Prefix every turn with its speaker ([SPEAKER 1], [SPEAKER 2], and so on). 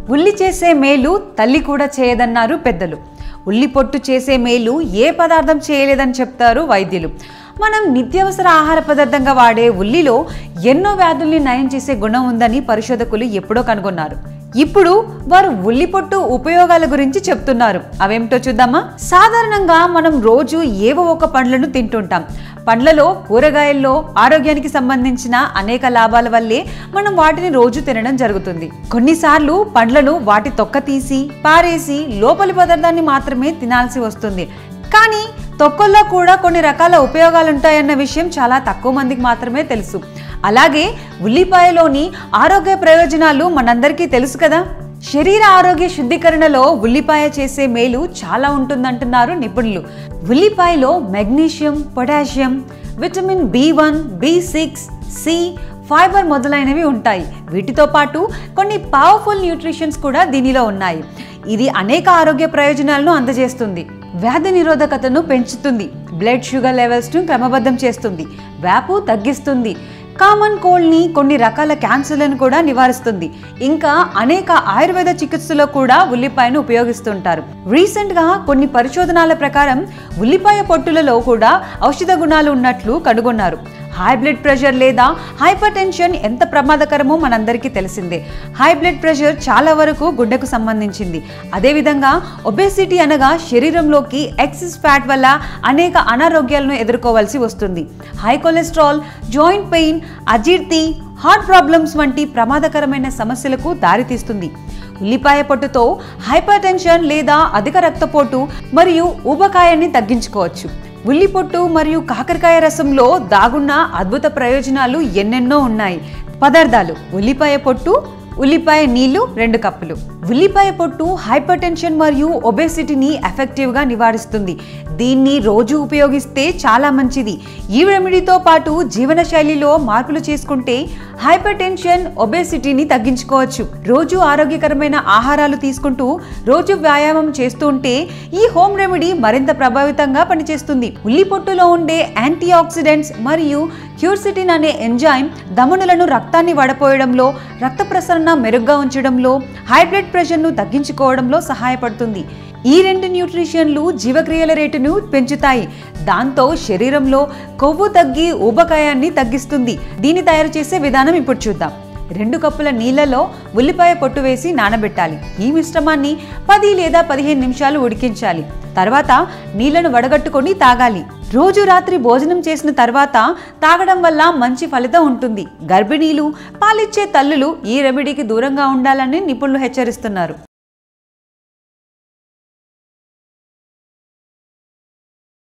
[SPEAKER 1] ఉల్లి చేసే మేలు తల్లి కూడా చేయదన్నారు పెద్దలు ఉల్లి పొట్టు చేసే మేలు ఏ పదార్థం చేయలేదని చెప్తారు వైద్యులు మనం నిత్యావసర ఆహార పదార్థంగా వాడే ఉల్లిలో ఎన్నో వ్యాధుల్ని నయం చేసే గుణం ఉందని పరిశోధకులు ఎప్పుడో కనుగొన్నారు ఇప్పుడు వారు ఉల్లి పొట్టు ఉపయోగాల గురించి చెప్తున్నారు అవేమిటో చూద్దామా సాధారణంగా మనం రోజు ఏవో ఒక పండ్లను తింటుంటాం పండ్లలో కూరగాయల్లో ఆరోగ్యానికి సంబంధించిన అనేక లాభాల వల్లే మనం వాటిని రోజు తినడం జరుగుతుంది కొన్నిసార్లు పండ్లను వాటి తొక్క తీసి పారేసి లోపలి పదార్థాన్ని మాత్రమే తినాల్సి వస్తుంది కానీ తొక్కల్లో కూడా కొన్ని రకాల ఉపయోగాలు ఉంటాయన్న విషయం చాలా తక్కువ మందికి మాత్రమే తెలుసు అలాగే ఉల్లిపాయలోని ఆరోగ్య ప్రయోజనాలు మనందరికీ తెలుసు కదా శరీర ఆరోగ్య శుద్ధీకరణలో ఉల్లిపాయ చేసే మేలు చాలా ఉంటుందంటున్నారు నిపుణులు ఉల్లిపాయలో magnesium potassium vitamin B one B six C fibre మొదలైనవి ఉంటాయి వీటితో పాటు కొన్ని పవర్ఫుల్ న్యూట్రిషన్స్ కూడా దీనిలో ఉన్నాయి ఇది అనేక ఆరోగ్య ప్రయోజనాలను అందజేస్తుంది వ్యాధి నిరోధకతను పెంచుతుంది బ్లడ్ షుగర్ లెవెల్స్ను క్రమబద్ధం చేస్తుంది వ్యాపు తగ్గిస్తుంది కామన్ కోల్డ్ని కొన్ని రకాల క్యాన్సర్లను కూడా నివారిస్తుంది ఇంకా అనేక ఆయుర్వేద చికిత్సలో కూడా ఉల్లిపాయను ఉపయోగిస్తుంటారు రీసెంట్గా కొన్ని పరిశోధనాల ప్రకారం ఉల్లిపాయ పొట్టులలో కూడా ఔషధ గుణాలు ఉన్నట్లు కనుగొన్నారు హై బ్లడ్ ప్రెషర్ లేదా హైపర్ టెన్షన్ ఎంత ప్రమాదకరమో మనందరికీ తెలిసిందే హై బ్లడ్ ప్రెషర్ చాలా వరకు గుండెకు సంబంధించింది అదేవిధంగా ఒబేసిటీ అనగా శరీరంలోకి ఎక్సెస్ ఫ్యాట్ వల్ల అనేక అనారోగ్యాలను ఎదుర్కోవాల్సి వస్తుంది హై కొలెస్ట్రాల్ జాయింట్ పెయిన్ అజీర్తి హార్ట్ ప్రాబ్లమ్స్ వంటి ప్రమాదకరమైన సమస్యలకు దారితీస్తుంది ఉల్లిపాయ పొట్టుతో హైపర్ టెన్షన్ లేదా అధిక రక్తపోటు మరియు ఊబకాయాన్ని తగ్గించుకోవచ్చు ఉల్లి పొట్టు మరియు కాకరకాయ రసంలో దాగున్న అద్భుత ప్రయోజనాలు ఎన్నెన్నో ఉన్నాయి పదార్థాలు ఉల్లిపాయ పొట్టు ఉల్లిపాయ నీళ్లు రెండు కప్పులు ఉల్లిపాయ పొట్టు హైపర్ టెన్షన్ మరియు ఒబేసిటీని ఎఫెక్టివ్గా నివారిస్తుంది దీన్ని రోజు ఉపయోగిస్తే చాలా మంచిది ఈ రెమెడీతో పాటు జీవన శైలిలో మార్పులు చేసుకుంటే హైపర్ టెన్షన్ ఒబేసిటీని తగ్గించుకోవచ్చు రోజు ఆరోగ్యకరమైన ఆహారాలు తీసుకుంటూ రోజు వ్యాయామం చేస్తూ ఉంటే ఈ హోమ్ రెమెడీ మరింత ప్రభావితంగా పనిచేస్తుంది ఉల్లి పొట్టులో ఉండే యాంటీ ఆక్సిడెంట్స్ మరియు క్యూర్సిటిన్ అనే ఎంజైమ్ దమనులను రక్తాన్ని వడపోయడంలో రక్త ప్రసరణ మెరుగ్గా ఉంచడంలో హై బ్లడ్ ప్రెషర్ను తగ్గించుకోవడంలో సహాయపడుతుంది ఈ రెండు న్యూట్రిషన్లు జీవక్రియల రేటును పెంచుతాయి దాంతో శరీరంలో కొవ్వు తగ్గి ఊబకాయాన్ని తగ్గిస్తుంది దీన్ని తయారు చేసే విధానం ఇప్పుడు చూద్దాం రెండు కప్పుల నీళ్లలో ఉల్లిపాయ పొట్టు వేసి నానబెట్టాలి ఈ మిశ్రమాన్ని పది లేదా పదిహేను నిమిషాలు ఉడికించాలి తర్వాత నీళ్లను వడగట్టుకొని తాగాలి రోజు రాత్రి భోజనం చేసిన తర్వాత తాగడం వల్ల మంచి ఫలితం ఉంటుంది గర్భిణీలు పాలిచ్చే తల్లులు ఈ రెమెడీకి దూరంగా ఉండాలని నిపుణులు హెచ్చరిస్తున్నారు